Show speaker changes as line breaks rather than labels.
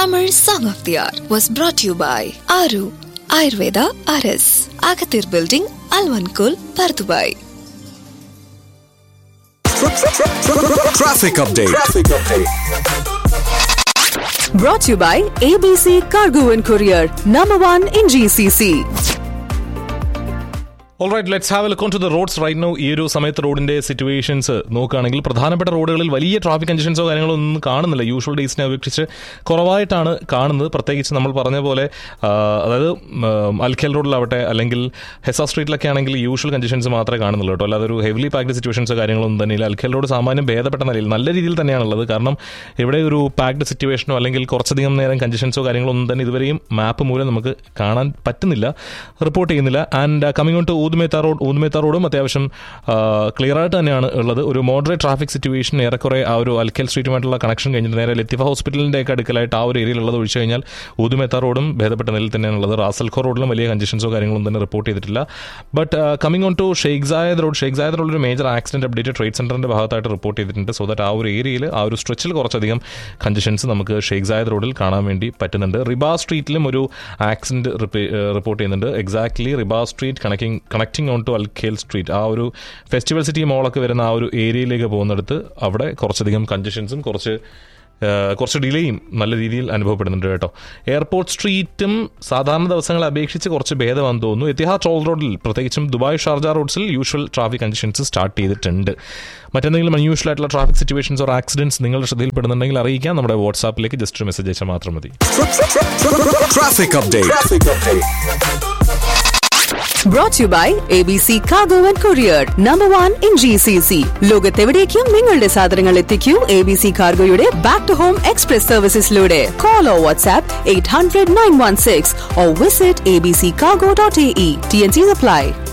Tamil Song of the Hour was brought to you by Aru Ayurveda RS, Agathir Building, Alvankul, Pardubai.
Traffic update.
Brought to you by ABC Cargo and Courier, number one in GCC.
Alright let's have a look on to the roads right no ഈ ഒരു സമയത്ത് റോഡിന്റെ situations നോക്കുകയാണെങ്കിൽ പ്രധാനപ്പെട്ട റോഡുകളിൽ വലിയ traffic കണ്ടീഷൻസോ കാര്യങ്ങളോ ഒന്നും കാണുന്നില്ല യൂഷ്വൽ ഡേയ്സിനെ അപേക്ഷിച്ച് കുറവായിട്ടാണ് കാണുന്നത് പ്രത്യേകിച്ച് നമ്മൾ പറഞ്ഞ പോലെ ആ, അതായത് ഉം, അൽഖേൽ റോഡിലാവട്ടെ അല്ലെങ്കിൽ ഹെസ സ്ട്രീറ്റിലൊക്കെ ആണെങ്കിൽ യൂഷ്വൽ കണ്ടീഷൻസ് മാത്രമേ കാണുന്നുള്ളൂ കേട്ടോ അല്ലാതെ ഒരു ഹെവിലി പാക്ഡ് സിറ്റുവേഷൻസോ കാര്യങ്ങളൊന്നും തന്നെ ഇല്ല അൽഖേൽ റോഡ് സാമാന്യം ഭേദപ്പെട്ട നിലയിൽ നല്ല രീതിയിൽ തന്നെയാണുള്ളത് കാരണം ഇവിടെ ഒരു പാക്ഡ് സിറ്റുവേഷനോ അല്ലെങ്കിൽ കുറച്ചധികം നേരം കണ്ടീഷൻസോ കാര്യങ്ങളോ ഒന്നും തന്നെ ഇതുവരെയും മാപ്പ് മൂലം നമുക്ക് കാണാൻ പറ്റുന്നില്ല റിപ്പോർട്ട് ചെയ്യുന്നില്ല and coming on to Oud Metha road Oud Metha റോഡും അത്യാവശ്യം ക്ലിയർ ആയിട്ട് തന്നെയാണ് ഉള്ളത് ഒരു മോഡറേറ്റ് ട്രാഫിക് സിറ്റുവേഷൻ ഏറെക്കുറെ ആ ഒരു അൽക്കൽ സ്ട്രീറ്റുമായിട്ടുള്ള കണക്ഷൻ കഴിഞ്ഞിട്ട് നേരെ ലത്തിഫ ഹോസ്പിറ്റലിൻ്റെ ഒക്കെ അടുക്കലായിട്ട് ആ ഒരു ഏരിയയിലുള്ളത് ഒഴിച്ചു കഴിഞ്ഞാൽ ഊതുമേത്ത റോഡും ഭേദപ്പെട്ട നിലയിൽ തന്നെയാണുള്ളത് റാസൽഖോ റോഡിലും വലിയ കണ്ടീഷൻസോ കാര്യങ്ങളൊന്നും തന്നെ റിപ്പോർട്ട് ചെയ്തിട്ടില്ല but coming on to Sheikh Zayed road Sheikh Zayed റോഡിൽ ഒരു മേജർ ആക്സിഡന്റ് അപ്ഡേറ്റ് ട്രേഡ് സെന്ററിന്റെ ഭാഗത്തായിട്ട് റിപ്പോർട്ട് ചെയ്തിട്ടുണ്ട് സോ ദാറ്റ് ആ ഒരു ഏരിയയിൽ ആ ഒരു സ്ട്രെച്ചിൽ കുറച്ചധികം കണ്ടീഷൻസ് നമുക്ക് ഷെയ്ഖ് സായദ് റോഡിൽ കാണാൻ വേണ്ടി പറ്റുന്നുണ്ട് റിബാ സ്ട്രീറ്റിലും ഒരു ആക്സിഡന്റ് റിപ്പോർട്ട് ചെയ്യുന്നുണ്ട് എക്സാക്ട്ലി റിബാ street connecting connecting on to Al Khail street ആ ഒരു ഫെസ്റ്റിവൽ സിറ്റി മോളൊക്കെ വരുന്ന ആ ഒരു ഏരിയയിലേക്ക് പോകുന്നിടത്ത് അവിടെ കുറച്ചധികം കണ്ടീഷൻസും കുറച്ച് ആ, കുറച്ച് ഡിലേയും നല്ല രീതിയിൽ അനുഭവപ്പെടുന്നുണ്ട് കേട്ടോ എയർപോർട്ട് സ്ട്രീറ്റും സാധാരണ ദിവസങ്ങളെ അപേക്ഷിച്ച് കുറച്ച് ഭേദമാണെന്ന് തോന്നുന്നു എത്തിഹാദ് ടോൾ റോഡിൽ പ്രത്യേകിച്ചും ദുബായ് ഷാർജ റോഡ്സിൽ യൂഷ്വൽ ട്രാഫിക് കണ്ടീഷൻസ് സ്റ്റാർട്ട് ചെയ്തിട്ടുണ്ട് മറ്റെന്തെങ്കിലും അൺയൂഷ്വൽ ആയിട്ടുള്ള ട്രാഫിക് സിറ്റുവേഷൻസ് ഓർ ആക്സിഡൻസ് നിങ്ങളുടെ ശ്രദ്ധയിൽപ്പെടുന്നുണ്ടെങ്കിൽ അറിയിക്കാം നമ്മുടെ വാട്സാപ്പിലേക്ക് ജസ്റ്റ് ഒരു മെസ്സേജ് അയച്ചാൽ മാത്രം മതി
Traffic update.
Brought to you by ABC Cargo and Courier, number one in GCC. ലോകത്തെവിടേക്കും നിങ്ങളുടെ സാധനങ്ങൾ എത്തിക്കൂ എ ബി സി കാർഗോയുടെ ബാക്ക് ടു ഹോം എക്സ്പ്രസ് സർവീസസിലൂടെ call or WhatsApp eight hundred nine one six or visit A B C cargo dot A E T N C apply